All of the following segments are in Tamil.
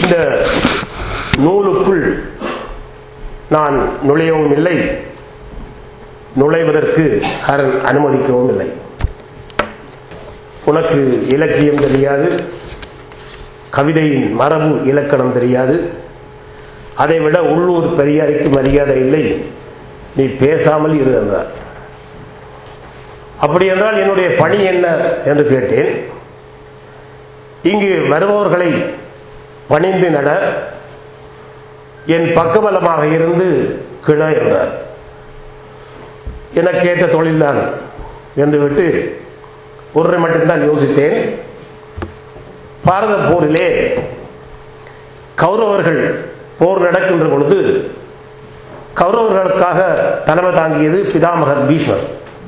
இந்த நூலுக்குள் நான் நுழையவும் இல்லை நுழைவதற்கு அரண் அனுமதிக்கவும் இல்லை உனக்கு இலக்கியம் தெரியாது கவிதையின் மரபு இலக்கணம் தெரியாது அதைவிட உள்ளூர் பெரியாருக்கு மரியாதை இல்லை நீ பேசாமல் இரு என்றார் அப்படி என்றால் என்னுடைய பணி என்ன என்று கேட்டேன் இங்கு வருபவர்களை பணிந்து நட என் பக்கபலமாக இருந்து கிள என்றார் எனக்கு ஏற்ற தொழில்தான் என்று விட்டு ஒன்றை மட்டும்தான் யோசித்தேன் பாரத போரிலே கௌரவர்கள் போர் நடக்கின்ற பொழுது கௌரவர்களுக்காக தலைமை தாங்கியது பிதாமகர் பீஷ்மர்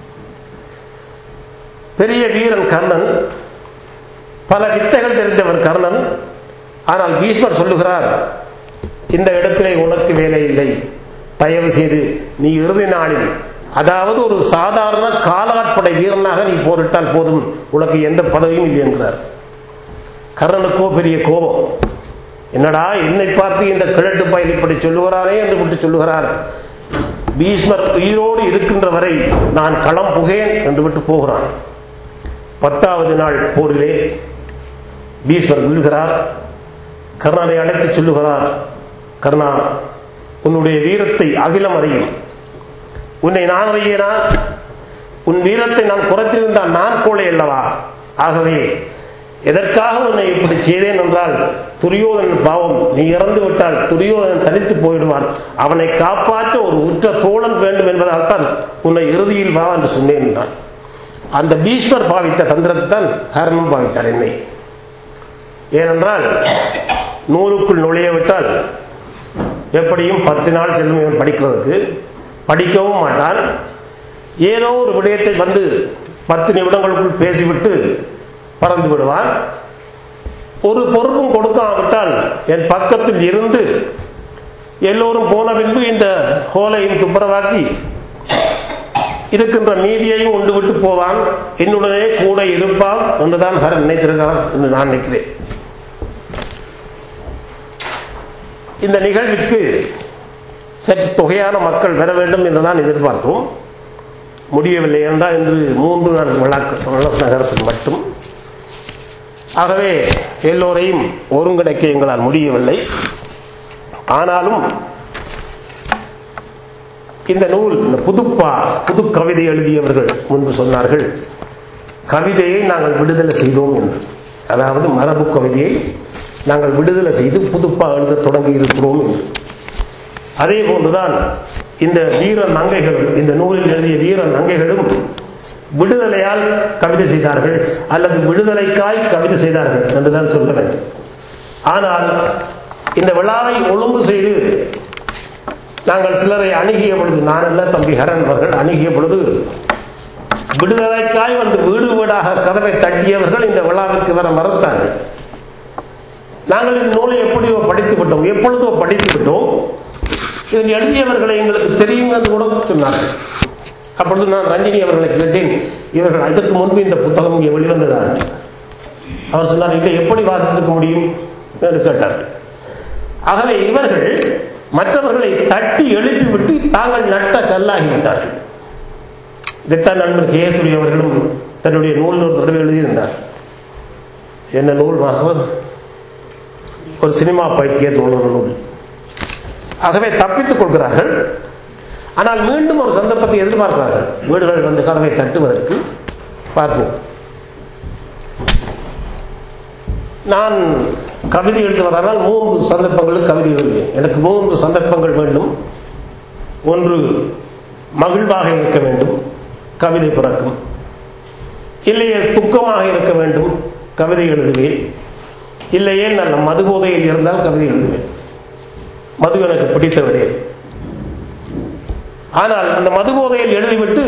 பெரிய வீரன் கர்ணன் பல வித்தைகள் தெரிந்தவர் கர்ணன் ஆனால் பீஷ்மர் சொல்லுகிறார் இந்த இடத்திலே உனக்கு வேலை இல்லை தயவு செய்து நீ இறுதி நாளில் அதாவது ஒரு சாதாரண காலாட்படை வீரனாக நீ போரிட்டால் போதும் உனக்கு எந்த பதவியும் இல்லை என்கிறார் கர்ணனுக்கோ பெரிய கோபம் என்னடா என்னை பார்த்து இந்த கிழட்டு பயில் இப்படி சொல்லுகிறாரே என்று விட்டு சொல்லுகிறார் பீஷ்மர் உயிரோடு இருக்கின்ற வரை நான் களம் புகேன் என்று விட்டு போகிறான் பத்தாவது நாள் போரிலே பீஷ்மர் வீழ்கிறார் கர்ணனை அழைத்து சொல்லுகிறார் கர்ணா உன்னுடைய வீரத்தை அகிலம் அறியும் உன்னை நான் அறியேனா உன் வீரத்தை நான் குறைத்திருந்தால் நான் கோழை அல்லவா ஆகவே எதற்காக உன்னை இப்படி செய்தேன் என்றால் துரியோதன் பாவம் நீ இறந்து விட்டால் துரியோதனன் தனித்து போயிடுவான் அவனை காப்பாற்ற ஒரு உற்ற தோழன் வேண்டும் என்பதால் தான் உன்னை இறுதியில் வா என்று சொன்னேன் என்றான் அந்த பீஷ்மர் பாவித்த தந்திரத்தை தான் ஹரணம் பாவித்தார் என்னை ஏனென்றால் நூலுக்குள் நுழைய விட்டால் எப்படியும் பத்து நாள் செல்லும் இவன் படிக்கிறதுக்கு படிக்கவும் மாட்டான் ஏதோ ஒரு விடயத்தை வந்து பத்து நிமிடங்களுக்குள் பேசிவிட்டு பறந்து விடுவான் ஒரு பொருளும் கொடுக்காவிட்டால் என் பக்கத்தில் இருந்து எல்லோரும் போன பின்பு இந்த ஹோலையும் துப்புரவாக்கி இருக்கின்ற மீதியையும் உண்டு விட்டு போவான் என்னுடனே கூட இருப்பான் என்றுதான் ஹரன் நினைத்திருக்கிறான் என்று நான் நினைக்கிறேன் இந்த நிகழ்விற்கு சற்று தொகையான மக்கள் வர வேண்டும் என்றுதான் எதிர்பார்த்தோம் முடியவில்லை என்றால் இன்று மூன்று நாள் வழக்கு நகரத்தில் மட்டும் ஆகவே எல்லோரையும் ஒருங்கிணைக்க எங்களால் முடியவில்லை ஆனாலும் இந்த நூல் இந்த புதுப்பா புது கவிதை எழுதியவர்கள் முன்பு சொன்னார்கள் கவிதையை நாங்கள் விடுதலை செய்தோம் என்று அதாவது மரபு கவிதையை நாங்கள் விடுதலை செய்து புதுப்பா எழுத தொடங்கி இருக்கிறோம் என்று அதே போன்றுதான் இந்த வீர நங்கைகளும் இந்த நூலில் எழுதிய வீர நங்கைகளும் விடுதலையால் கவிதை செய்தார்கள் அல்லது விடுதலைக்காய் கவிதை செய்தார்கள் என்றுதான் சொல்ல வேண்டும் ஆனால் இந்த விழாவை ஒழுங்கு செய்து நாங்கள் சிலரை அணுகிய பொழுது நான் அல்ல தம்பி ஹரன் அவர்கள் அணுகிய பொழுது விடுதலைக்காய் வந்து வீடு வீடாக கதவை தட்டியவர்கள் இந்த விழாவிற்கு வர மறுத்தார்கள் நாங்கள் இந்த நூலை எப்படியோ படித்து விட்டோம் எப்பொழுதோ படித்து விட்டோம் இதில் எழுதியவர்களை எங்களுக்கு தெரியும் என்று கூட சொன்னார்கள் அப்பொழுது நான் ரஞ்சினி அவர்களை கேட்டேன் இவர்கள் அதற்கு முன்பு இந்த புத்தகம் இங்கே வெளிவந்ததா அவர் சொன்னார் இதை எப்படி வாசித்திருக்க முடியும் என்று கேட்டார்கள் ஆகவே இவர்கள் மற்றவர்களை தட்டி எழுப்பிவிட்டு தாங்கள் நட்ட கல்லாகிவிட்டார்கள் இதைத்தான் நண்பர் கேசுரி அவர்களும் தன்னுடைய நூல் ஒரு தடவை எழுதியிருந்தார் என்ன நூல் மாசம் ஒரு சினிமா பைத்திய நூல் நூல் ஆகவே தப்பித்துக் கொள்கிறார்கள் ஆனால் மீண்டும் ஒரு சந்தர்ப்பத்தை எதிர்பார்க்கிறார்கள் வீடுகள் வந்து கதவை தட்டுவதற்கு பார்ப்போம் நான் கவிதை எழுதுவதானால் மூன்று சந்தர்ப்பங்களுக்கு கவிதை எழுதுவேன் எனக்கு மூன்று சந்தர்ப்பங்கள் வேண்டும் ஒன்று மகிழ்வாக இருக்க வேண்டும் கவிதை பிறக்கும் இல்லையே துக்கமாக இருக்க வேண்டும் கவிதை எழுதுவேன் இல்லையே நான் மது போதையில் இருந்தால் கவிதை எழுதுவேன் மது எனக்கு பிடித்தவரே ஆனால் அந்த மது போதையில் எழுதிவிட்டு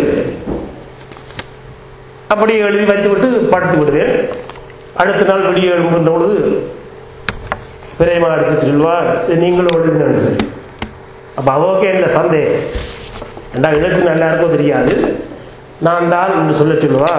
அப்படியே எழுதி வைத்துவிட்டு படுத்து விடுவேன் அடுத்த நாள் வெளியே எழும்புகின்ற பொழுது பிரேமா எடுத்து சொல்லுவார் நீங்களும் எழுதினு அப்ப அவருக்கு என்ன சந்தேகம் ஏண்டா எழுத்து நல்லா இருக்கோ தெரியாது நான் தான் என்று சொல்ல சொல்லுவா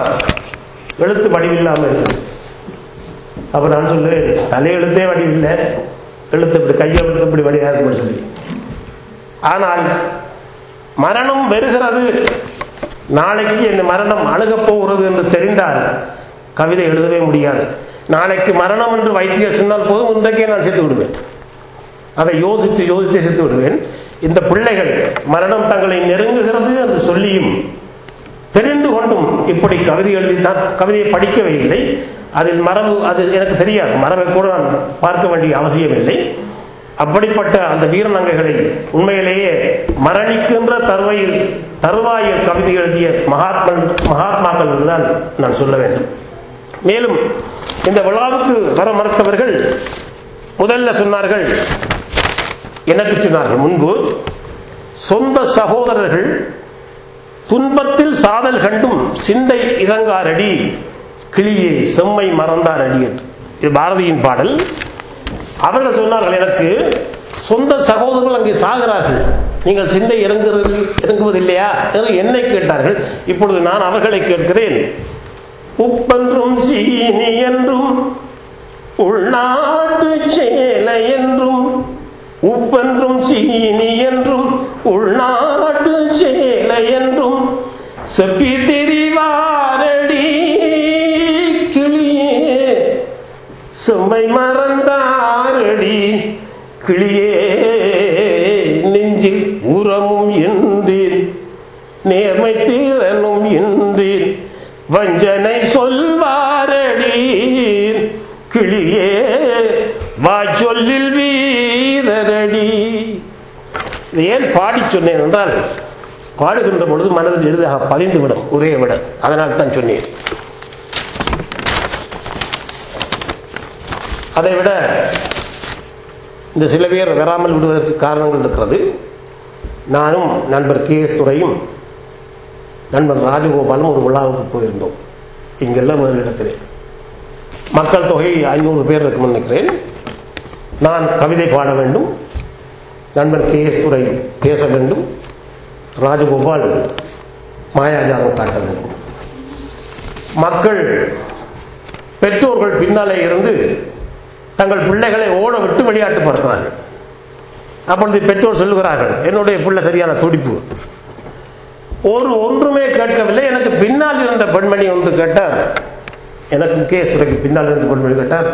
எழுத்து வடிவில்லாம இருக்கு அப்ப நான் சொல்லுவேன் தலையெழுத்தே வடிவில்லை எழுத்து இப்படி கையை எழுத்து இப்படி வழியாக இருக்கும்னு சொல்லி ஆனால் மரணம் வருகிறது நாளைக்கு இந்த மரணம் அணுகப் போகிறது என்று தெரிந்தால் கவிதை எழுதவே முடியாது நாளைக்கு மரணம் என்று வைத்தியர் சொன்னால் போதும் இன்றைக்கே நான் செத்து விடுவேன் அதை யோசித்து யோசித்து செத்து விடுவேன் இந்த பிள்ளைகள் மரணம் தங்களை நெருங்குகிறது என்று சொல்லியும் தெரிந்து கொண்டும் இப்படி கவிதை எழுதித்தான் கவிதையை படிக்கவே இல்லை அதில் மரபு அது எனக்கு தெரியாது மரபை கூட நான் பார்க்க வேண்டிய அவசியம் இல்லை அப்படிப்பட்ட அந்த வீரநங்கைகளை உண்மையிலேயே மரணிக்கின்ற தருவையில் தருவாயில் கவிதை எழுதிய மகாத்மன் மகாத்மாக்கள் என்றுதான் நான் சொல்ல வேண்டும் மேலும் இந்த விழாவுக்கு வர மறுத்தவர்கள் முதல்ல சொன்னார்கள் எனக்கு சொன்னார்கள் முன்பு சொந்த சகோதரர்கள் துன்பத்தில் சாதல் கண்டும் சிந்தை இறங்காரடி கிளியே செம்மை மறந்தார் அடி என்று இது பாரதியின் பாடல் அவர்கள் சொன்னார்கள் எனக்கு சொந்த சகோதரர்கள் அங்கே சாகிறார்கள் நீங்கள் சிந்தை இறங்குறது இறங்குவதில்லையா என்று என்னை கேட்டார்கள் இப்பொழுது நான் அவர்களை கேட்கிறேன் உப்பென்றும் சீனி என்றும் உள்நாட்டு சேலை என்றும் உப்பென்றும் சீனி என்றும் உள்நாட்டு சேலை என்றும் செப்பி தெரிவாரடி கிளியே செம்மை மறந்தாரடி கிளியே நெஞ்சில் உரமும் என்றேன் நேர்மை தீரனும் என்றேன் வஞ்சனை சொல்வாரடி கிளியே வா சொல்லில் வீரரடி இது ஏன் பாடி சொன்னேன் என்றால் பாடுகின்ற பொழுது மனதில் எளிதாக பதிந்துவிடும் ஒரே விட அதனால் தான் சொன்னேன் அதை விட இந்த சில பேர் வராமல் விடுவதற்கு காரணங்கள் இருக்கிறது நானும் நண்பர் கே எஸ் துறையும் நண்பர் ராஜகோபாலும் ஒரு விழாவுக்கு போயிருந்தோம் இங்கெல்லாம் வேறு இடத்திலே மக்கள் தொகை ஐநூறு பேர் இருக்கும் நினைக்கிறேன் நான் கவிதை பாட வேண்டும் நண்பர் கே எஸ் துறை பேச வேண்டும் ராஜகோபால் மாயாஜாலம் காட்ட வேண்டும் மக்கள் பெற்றோர்கள் பின்னாலே இருந்து தங்கள் பிள்ளைகளை ஓட விட்டு விளையாட்டு பார்க்கிறார்கள் அப்பொழுது பெற்றோர் சொல்லுகிறார்கள் என்னுடைய பிள்ளை சரியான துடிப்பு ஒரு ஒன்றுமே கேட்கவில்லை எனக்கு பின்னால் இருந்த பெண்மணி ஒன்று கேட்டார் எனக்கு கே சுரைக்கு பின்னால் இருந்த பெண்மணி கேட்டார்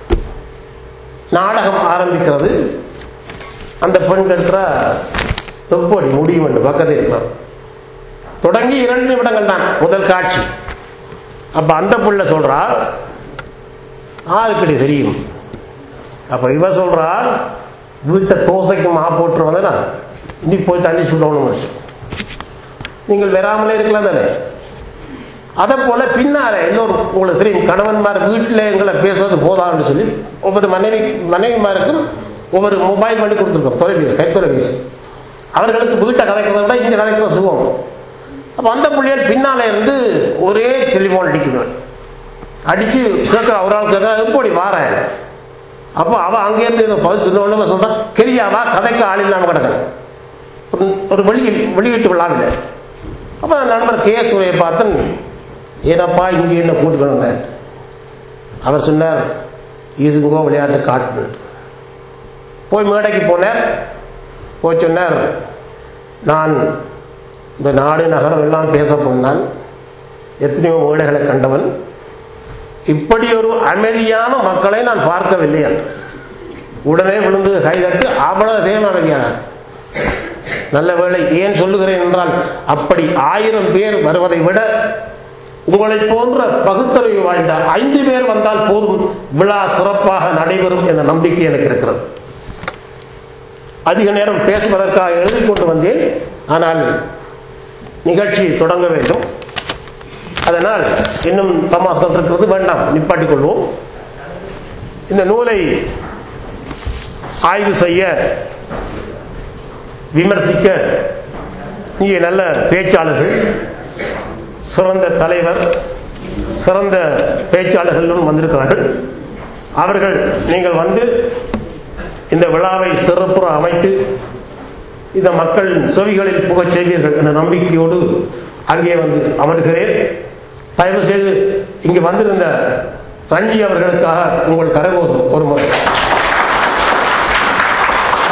நாடகம் ஆரம்பிக்கிறது அந்த பெண் கேட்கிறா தொப்படி முடியும் என்று பக்கத்தில் இருக்கிறார் தொடங்கி இரண்டு நிமிடங்கள் தான் முதல் காட்சி அப்ப அந்த புள்ள சொல்றா ஆளுக்கடி தெரியும் அப்ப இவ சொல்றா வீட்டை தோசைக்கு மா போட்டு வந்தா இனி போய் தண்ணி சுடணும் நீங்கள் வராமலே இருக்கலாம் தானே அதை போல பின்னால எல்லோரும் உங்களுக்கு தெரியும் கணவன்மார் வீட்டில் எங்களை பேசுவது போதான்னு சொல்லி ஒவ்வொரு மனைவி மனைவிமாருக்கும் ஒவ்வொரு மொபைல் பண்ணி கொடுத்துருக்கோம் தொலைபேசி கைத்தொலைபேசி அவர்களுக்கு வீட்டை கதைக்கிறத விட இங்க கதைக்கிற சுகம் அப்ப அந்த பிள்ளைகள் பின்னால இருந்து ஒரே டெலிபோன் அடிக்குது அடிச்சு கேட்கிற ஒரு ஆள் கேட்க எப்படி வாரேன் அப்போ அவ அங்கேருந்து இதை பதில் சொன்ன சொல்றான் கெரியாவா கதைக்கு ஆள் இல்லாம கிடக்கணும் ஒரு வெளியில் வெளியீட்டு விழாவில் அப்ப நண்பர் கே துறையை பார்த்தன் ஏனப்பா இங்கே என்ன கூட்டுக்கணுங்க அவர் சொன்னார் இதுங்கோ விளையாட்டு காட்டு போய் மேடைக்கு போனார் போய் சொன்னார் நான் இந்த நாடு நகரம் எல்லாம் பேச போனான் எத்தனையோ மேடைகளை கண்டவன் இப்படி ஒரு அமைதியான மக்களை நான் பார்க்கவில்லை என்று உடனே விழுந்து கைதட்டு அவ்வளவு தேவ அமைதியானார் நல்ல வேளை ஏன் சொல்லுகிறேன் என்றால் அப்படி ஆயிரம் பேர் வருவதை விட உங்களை போன்ற பகுத்தறிவு வாழ்ந்த ஐந்து பேர் வந்தால் போதும் விழா சிறப்பாக நடைபெறும் என்ற நம்பிக்கை எனக்கு இருக்கிறது அதிக நேரம் பேசுவதற்காக எழுதி கொண்டு வந்தேன் ஆனால் நிகழ்ச்சி தொடங்க வேண்டும் அதனால் இன்னும் தமாஸ்கள் இருக்கிறது வேண்டாம் நிப்பாட்டிக் கொள்வோம் இந்த நூலை ஆய்வு செய்ய விமர்சிக்க இங்கே நல்ல பேச்சாளர்கள் சிறந்த தலைவர் சிறந்த பேச்சாளர்களும் வந்திருக்கிறார்கள் அவர்கள் நீங்கள் வந்து இந்த விழாவை சிறப்புற அமைத்து இந்த மக்கள் செவிகளில் புகச் செய்வீர்கள் என்ற நம்பிக்கையோடு அங்கே வந்து அமர்கிறேன் தயவு செய்து இங்கு வந்திருந்த ரஞ்சி அவர்களுக்காக உங்கள் கரகோஷம் ஒரு முறை